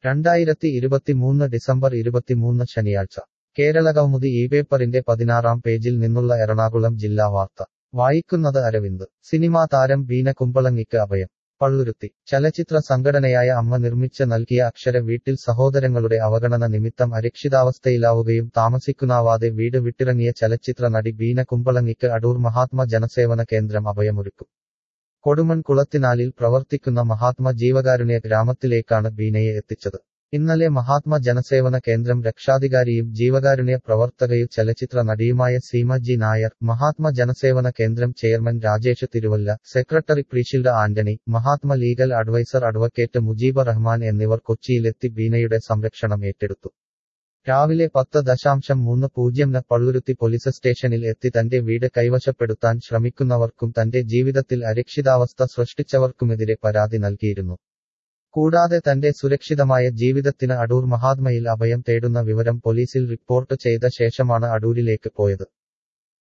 രണ്ടായിരത്തി ഇരുപത്തിമൂന്ന് ഡിസംബർ ഇരുപത്തിമൂന്ന് ശനിയാഴ്ച കേരള കൗമുദി ഈ പേപ്പറിന്റെ പതിനാറാം പേജിൽ നിന്നുള്ള എറണാകുളം ജില്ലാ വാർത്ത വായിക്കുന്നത് അരവിന്ദ് സിനിമാ താരം ബീന കുമ്പളങ്ങിക്ക് അഭയം പള്ളുരുത്തി ചലച്ചിത്ര സംഘടനയായ അമ്മ നിർമ്മിച്ച് നൽകിയ അക്ഷര വീട്ടിൽ സഹോദരങ്ങളുടെ അവഗണന നിമിത്തം അരക്ഷിതാവസ്ഥയിലാവുകയും താമസിക്കുന്നാവാതെ വീട് വിട്ടിറങ്ങിയ ചലച്ചിത്ര നടി ബീന കുമ്പളങ്ങിക്ക് അടൂർ മഹാത്മ ജനസേവന കേന്ദ്രം അഭയമൊരുക്കും കൊടുമൺ കുളത്തിനാലിൽ പ്രവർത്തിക്കുന്ന മഹാത്മ ജീവകാരുണ്യ ഗ്രാമത്തിലേക്കാണ് ബീനയെ എത്തിച്ചത് ഇന്നലെ മഹാത്മ ജനസേവന കേന്ദ്രം രക്ഷാധികാരിയും ജീവകാരുണ്യ പ്രവർത്തകയും ചലച്ചിത്ര നടിയുമായ സീമ ജി നായർ മഹാത്മ ജനസേവന കേന്ദ്രം chairman Rajesh Thiruvalla secretary Preeshilda Antony Mahatma legal adviser advocate Mujeeb Rahman എന്നിവർ കൊച്ചിയിലെത്തി ബീനയുടെ സംരക്ഷണം ഏറ്റെടുത്തു രാവിലെ പത്ത് ദശാംശം മൂന്ന് പൂജ്യംന് പള്ളുരുത്തി പോലീസ് സ്റ്റേഷനിൽ എത്തി തന്റെ വീട് കൈവശപ്പെടുത്താൻ ശ്രമിക്കുന്നവർക്കും തന്റെ ജീവിതത്തിൽ അരക്ഷിതാവസ്ഥ സൃഷ്ടിച്ചവർക്കുമെതിരെ പരാതി നൽകിയിരുന്നു കൂടാതെ തന്റെ സുരക്ഷിതമായ ജീവിതത്തിന് അടൂർ മഹാത്മയിൽ അഭയം തേടുന്ന വിവരം പോലീസിൽ റിപ്പോർട്ട് ചെയ്ത ശേഷമാണ് അടൂരിലേക്ക് പോയത്